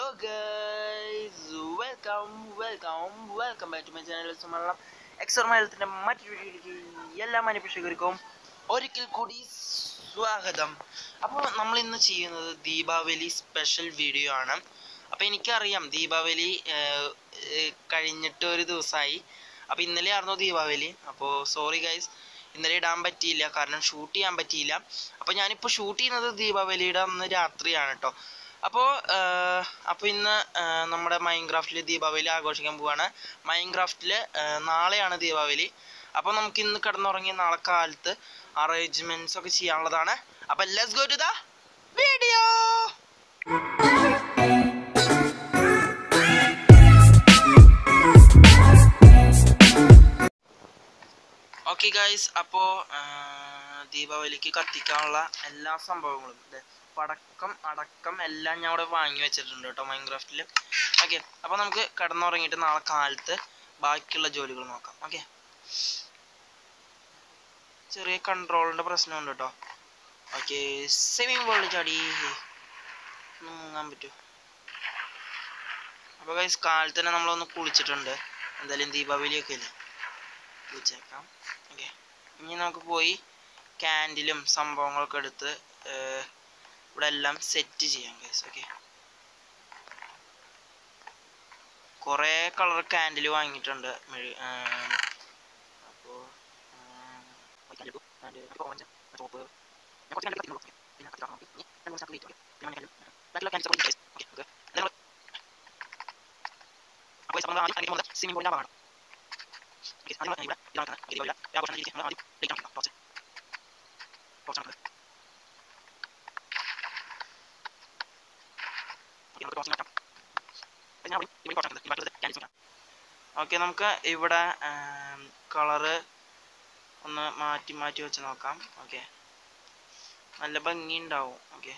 Guys welcome welcome welcome back to my channel Malayalam എക്സർമേളത്തിൻ്റെ മറ്റൊരു വീഡിയോയിലേക്ക് എല്ലാ മനുഷ്യർക്കും ഒരിക്കൽ കൂടി സ്വാഗതം അപ്പോൾ നമ്മൾ ഇന്ന് ചെയ്യുന്നത് ദീപാവലി സ്പെഷ്യൽ വീഡിയോ ആണ് അപ്പോൾ എനിക്കറിയാം ദീപാവലി ഏർ, ഏർ, കഴിഞ്ഞിട്ട് ഒരു ദിവസമായി അപ്പോൾ ഇന്നലെ ആയിരുന്നു ദീപാവലി അപ്പോൾ സോറി ഗൈസ് ഇന്നലെ ഇടാൻ പറ്റിയില്ല കാരണം ഷൂട്ട് ചെയ്യാൻ പറ്റിയില്ല അപ്പോൾ ഞാനിപ്പോൾ ഷൂട്ട് ചെയ്യുന്നത് ദീപാവലിയുടെ അന്ന് രാത്രിയാണ് കേട്ടോ അപ്പോൾ അപ്പോൾ ഇന്ന് ആ, നമ്മുടെ മൈൻക്രാഫ്റ്റിൽ ദീപാവലി ആഘോഷിക്കാൻ പോവാണ് മൈൻക്രാഫ്റ്റിൽ നാളെയാണ് ദീപാവലി അപ്പോൾ നമുക്ക് ഇന്ന് കിടന്നുറങ്ങി നാളെ കാലത്ത് അറേഞ്ച്മെന്റ്സ് ഒക്കെ ചെയ്യാനുള്ളതാണ് അപ്പോൾ let's go to the video okay guys അപ്പോൾ ദീപാവലിക്ക് കത്തിക്കാനുള്ള എല്ലാ സംഭവങ്ങളും ദേ, പടക്കം അടക്കം എല്ലാം ഞാൻ ഇവിടെ വാങ്ങി വെച്ചിട്ടുണ്ട് കേട്ടോ മൈൻക്രാഫ്റ്റിൽ ഓക്കെ അപ്പോൾ നമുക്ക് കിടന്നുറങ്ങിയിട്ട് നാളെ കാലത്ത് ബാക്കിയുള്ള ജോലികൾ നോക്കാം ഓക്കെ ചെറിയ കൺട്രോളിൻ്റെ പ്രശ്നമുണ്ട് കേട്ടോ ഓക്കെ സ്വിമ്മിങ് പൂളിൽ ചാടി ഒന്ന് മുങ്ങാൻ പറ്റുമോ അപ്പോൾ ഗൈസ് കാലത്ത് തന്നെ നമ്മളൊന്ന് കുളിച്ചിട്ടുണ്ട് എന്തായാലും ദീപാവലിയൊക്കെ അല്ലേ കുളിച്ചേക്കാം ഓക്കെ ഇനി നമുക്ക് പോയി ക്യാൻഡിലും സംഭവങ്ങളൊക്കെ എടുത്ത് ഏർ, ഇവിടെ എല്ലാം സെറ്റ് ചെയ്യാം ഗൈസ് ഓക്കെ കുറേ കളർ ക്യാൻഡിൽ വാങ്ങിയിട്ടുണ്ട് മെഴു അപ്പോൾ ചോപ്പ് ഞാൻ കുറച്ച് candle കത്തിക്കുന്നുള്ളൂ. പിന്നെ കത്തിക്കാൻ നോക്കി. ഇനി രണ്ട് മൂന്ന് ചാക്ക് light ഒക്കെ. പിന്നെ മഞ്ഞ candle. ബാക്കിയുള്ള candles ഒക്കെ guys. Okay, okay. ഞങ്ങള് അപ്പോൾ guys, നമ്മൾ ആദ്യം കാണിക്കാൻ പോകുന്നത് swimming pool ന്റെ ഭാഗമാണ്. Okay, ആദ്യം നമ്മൾ ഇവിടെ ഇതാണ് കാണുന്നത്. ഇതിൽ ഇവിടെ വ്യാപാരം രീതിയിൽ നമ്മൾ ആദ്യം light ആണ് torch. torch ആണ്. Okay, നമുക്ക് torch മാറ്റാം. അപ്പോൾ ഞാൻ ഇവിടെ torch ആക്കുന്നത്. ഈ ബാക്കിയുള്ളത് candles മാറ്റാം. ഓക്കെ നമുക്ക് ഇവിടെ കളറ് ഒന്ന് മാറ്റി മാറ്റി വെച്ച് നോക്കാം ഓക്കെ നല്ല ഭംഗി ഉണ്ടാവും ഓക്കെ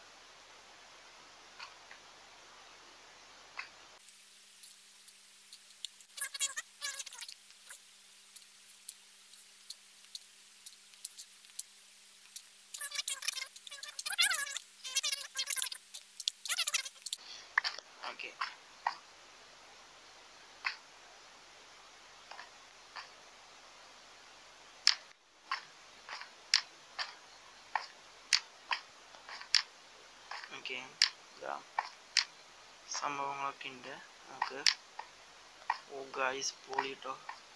ഓക്കെ ഓക്കെ ഇതാ സംഭവങ്ങളൊക്കെ ഉണ്ട് നമുക്ക് ഓ ഗായ്സ് പൊളി കേട്ടോ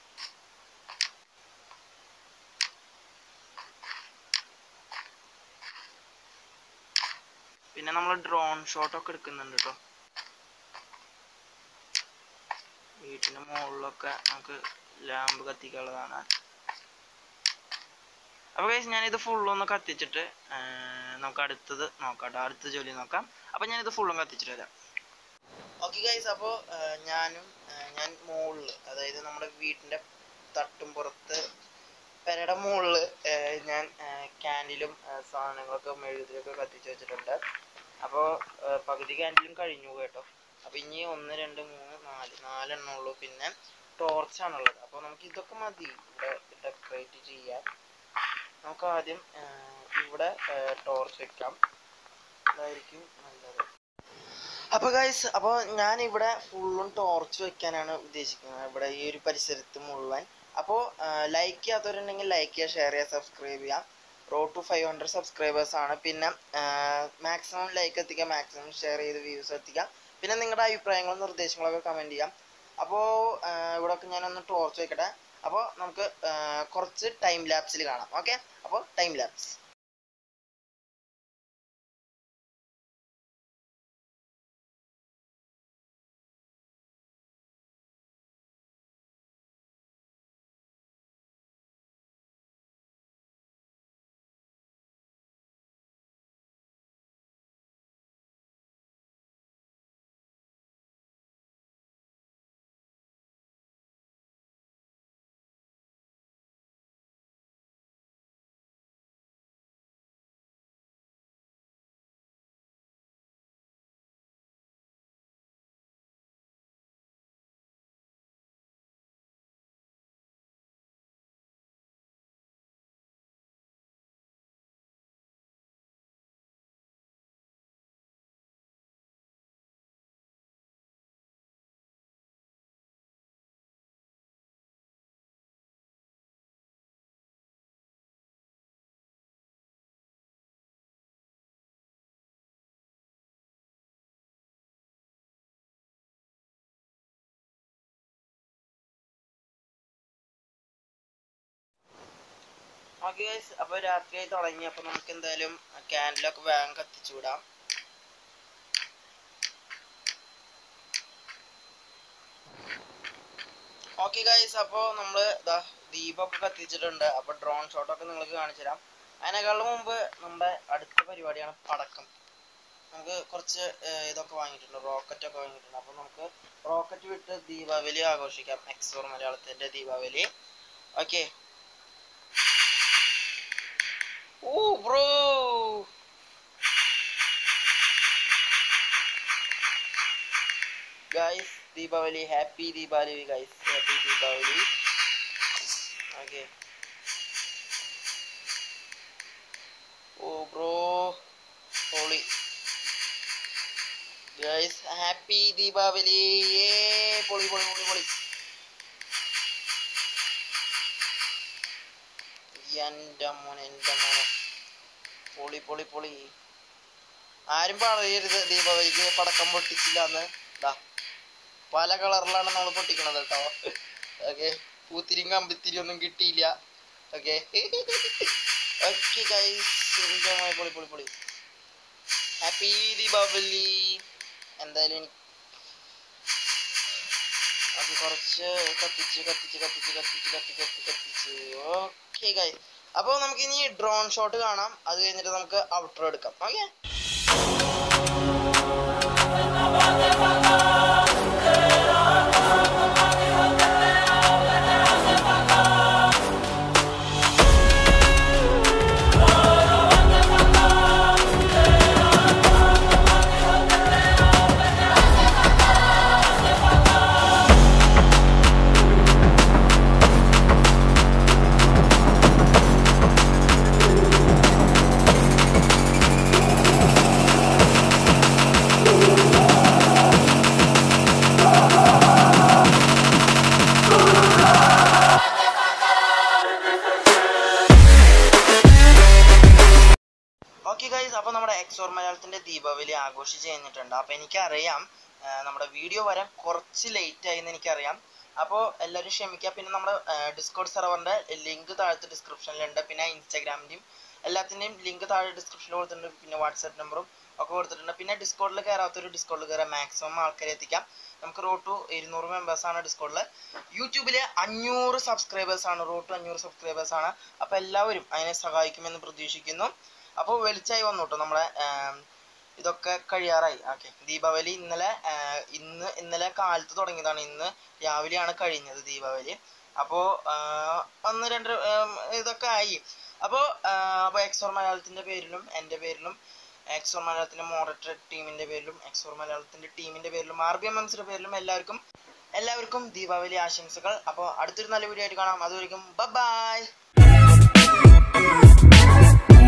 പിന്നെ നമ്മൾ ഡ്രോൺ ഷോട്ടൊക്കെ എടുക്കുന്നുണ്ട് കേട്ടോ വീട്ടിന് മുകളിലൊക്കെ നമുക്ക് ലാമ്പ് കത്തിക്കാനുള്ളതാണ് അപ്പോൾ ഗൈസ് ഞാനിത് ഫുള്ളൊന്ന് കത്തിച്ചിട്ട് ആ, നമുക്ക് അടുത്തത് നോക്കാം ട്ടോ. അടുത്ത ജോലി നോക്കാം അപ്പോൾ ഞാനിത് ഫുള്ളും കത്തിച്ചിട്ട് വരാം ഓക്കെ ഗൈസ് അപ്പോൾ ഞാനും ആ, ഞാൻ മുകളിൽ അതായത് നമ്മുടെ വീടിൻ്റെ തട്ടും പുറത്ത് പെരയുടെ മുകളിൽ ഞാൻ ക്യാൻഡിലും സാധനങ്ങളൊക്കെ മെഴുകുതിരിയൊക്കെ കത്തിച്ച് വെച്ചിട്ടുണ്ട് അപ്പോൾ പകുതി ക്യാൻഡിലും കഴിഞ്ഞു കേട്ടോ അപ്പോൾ ഇനി ഒന്ന് രണ്ട് മൂന്ന് നാല് നാലെണ്ണം ഉള്ളൂ പിന്നെ ടോർച്ചാണുള്ളത് അപ്പോൾ നമുക്ക് ഇതൊക്കെ മതി ഇവിടെ ഡെക്കറേറ്റ് ചെയ്യാൻ നമുക്ക് ആദ്യം ആ, ഇവിടെ ടോർച്ച് വെക്കാം അതായിരിക്കും നല്ലത് അപ്പോൾ ഗൈസ് അപ്പോൾ ഞാൻ ഇവിടെ ഫുള്ളും ടോർച്ച് വെക്കാനാണ് ഉദ്ദേശിക്കുന്നത് ഇവിടെ ഈ ഒരു പരിസരത്ത് മുഴുവൻ അപ്പോൾ ലൈക്ക് ചെയ്യാത്തവരുണ്ടെങ്കിൽ ലൈക്ക് ചെയ്യുക ഷെയർ ചെയ്യുക സബ്സ്ക്രൈബ് ചെയ്യുക road to five hundred subscribers ആണ് പിന്നെ മാക്സിമം ലൈക്ക് എത്തിക്കുക മാക്സിമം ഷെയർ ചെയ്ത് വ്യൂസ് എത്തിക്കുക പിന്നെ നിങ്ങളുടെ അഭിപ്രായങ്ങളും നിർദ്ദേശങ്ങളൊക്കെ കമൻറ്റ് ചെയ്യാം അപ്പോൾ ഇവിടെയൊക്കെ ഞാനൊന്ന് ടോർച്ച് വെക്കട്ടെ അപ്പോൾ നമുക്ക് ആ, കുറച്ച് ടൈം ലാപ്സിൽ കാണാം ഓക്കെ അപ്പോൾ ടൈം ലാപ്സ് ഓക്കെ ഗൈസ് അപ്പോൾ രാത്രിയായി തുടങ്ങി അപ്പോൾ നമുക്ക് എന്തായാലും ക്യാൻഡിലൊക്കെ വേഗം കത്തിച്ചു വിടാം ഓക്കെ ഗൈസ് അപ്പോൾ നമ്മൾ ഇതാ ദീപമൊക്കെ കത്തിച്ചിട്ടുണ്ട് അപ്പോൾ ഡ്രോൺ ഷോട്ടൊക്കെ നിങ്ങൾക്ക് കാണിച്ചു തരാം അതിനേക്കാളും മുമ്പ് നമ്മുടെ അടുത്ത പരിപാടിയാണ് പടക്കം നമുക്ക് കുറച്ച് ഏർ, ഇതൊക്കെ വാങ്ങിയിട്ടുണ്ട് റോക്കറ്റ് ഒക്കെ വാങ്ങിയിട്ടുണ്ട് അപ്പോൾ നമുക്ക് റോക്കറ്റ് വിട്ട് ദീപാവലി ആഘോഷിക്കാം എക്സോർ മലയാളത്തിന്റെ Deepavali okay oh bro guys Deepavali happy Deepavali guys happy Deepavali okay oh bro Holi guys happy Deepavali ഏ പൊളി പൊളി പൊളി പൊളി എൻ്റെ മോനെ എൻ്റെ മോനെ പൊളി പൊളി പൊളി ആരും പറയരുത് ദീപാവലിക്ക് പടക്കം പൊട്ടിച്ചില്ല എന്ന് ദാ പല കളറിലാണ് നമ്മൾ പൊട്ടിക്കണത് കേട്ടോ ഓക്കെ പൂത്തിരിയും കമ്പിത്തിരി ഒന്നും കിട്ടിയില്ല ഓക്കെ ഓക്കെ ഗൈസ് എൻ്റെ മോനെ പൊളി പൊളി പൊളി ഹാപ്പി ദീപാവലി എന്തായാലും എനിക്ക് അത് കുറച്ച് കത്തിച്ച് കത്തിച്ച് കത്തിച്ച് കത്തിച്ച് കത്തി കത്തി കത്തിച്ച് ഓക്കെ ഗൈസ് അപ്പോൾ നമുക്ക് ഇനി ഡ്രോൺ ഷോട്ട് കാണാം അത് കഴിഞ്ഞിട്ട് നമുക്ക് ഔട്ടർ എടുക്കാം ഓക്കെ ഓക്കെ ഗൈസ് അപ്പോൾ നമ്മുടെ എക്സോർ മലയാളത്തിന്റെ ദീപാവലി ആഘോഷിച്ച് കഴിഞ്ഞിട്ടുണ്ട് അപ്പോൾ എനിക്കറിയാം ആ, നമ്മുടെ വീഡിയോ വരാൻ കുറച്ച് ലേറ്റ് ആയി എന്ന് എനിക്കറിയാം അപ്പോൾ എല്ലാവരും ക്ഷമിക്കുക പിന്നെ നമ്മുടെ ഡിസ്കോഡ് സെർവറിന്റെ ലിങ്ക് താഴത്തെ ഡിസ്ക്രിപ്ഷനിലുണ്ട് പിന്നെ ഇൻസ്റ്റാഗ്രാമിൻ്റെയും എല്ലാത്തിൻ്റെയും ലിങ്ക് താഴെ ഡിസ്ക്രിപ്ഷനിൽ കൊടുത്തിട്ടുണ്ട് പിന്നെ വാട്സാപ്പ് നമ്പറും ഒക്കെ കൊടുത്തിട്ടുണ്ട് പിന്നെ ഡിസ്കോഡിൽ കയറാത്തൊരു ഡിസ്കോഡിൽ കയറാൻ മാക്സിമം ആൾക്കാരെ എത്തിക്കാം നമുക്ക് റോഡ് ടു ഇരുന്നൂറ് മെമ്പേഴ്സ് ആണ് ഡിസ്കോഡിൽ യൂട്യൂബിൽ അഞ്ഞൂറ് സബ്സ്ക്രൈബേഴ്സ് ആണ് റോഡ് ടു അഞ്ഞൂറ് സബ്സ്ക്രൈബേഴ്സ് ആണ് അപ്പോൾ എല്ലാവരും അതിനെ സഹായിക്കുമെന്ന് പ്രതീക്ഷിക്കുന്നു അപ്പോൾ വെളിച്ചായി വന്നു കേട്ടോ നമ്മുടെ ആം, ഇതൊക്കെ കഴിയാറായി ഓക്കെ ദീപാവലി ഇന്നലെ ആ, ഇന്ന് ഇന്നലെ കാലത്ത് തുടങ്ങിയതാണ് ഇന്ന് രാവിലെയാണ് കഴിഞ്ഞത് ദീപാവലി അപ്പോൾ ഒന്ന് രണ്ട് ആം, ഇതൊക്കെ ആയി അപ്പോൾ അപ്പോൾ എക്സോർ മലയാളത്തിൻ്റെ പേരിലും എൻ്റെ പേരിലും എക്സോർ മലയാളത്തിൻ്റെ മോഡറേറ്റർ ടീമിൻ്റെ പേരിലും എക്സോർ മലയാളത്തിൻ്റെ ടീമിൻ്റെ പേരിലും ആർ ബി എം എംസിൻ്റെ പേരിലും എല്ലാവർക്കും എല്ലാവർക്കും ദീപാവലി ആശംസകൾ അപ്പോൾ അടുത്തൊരു നല്ല വീഡിയോ ആയിട്ട് കാണാം അതുവരെയും ബൈ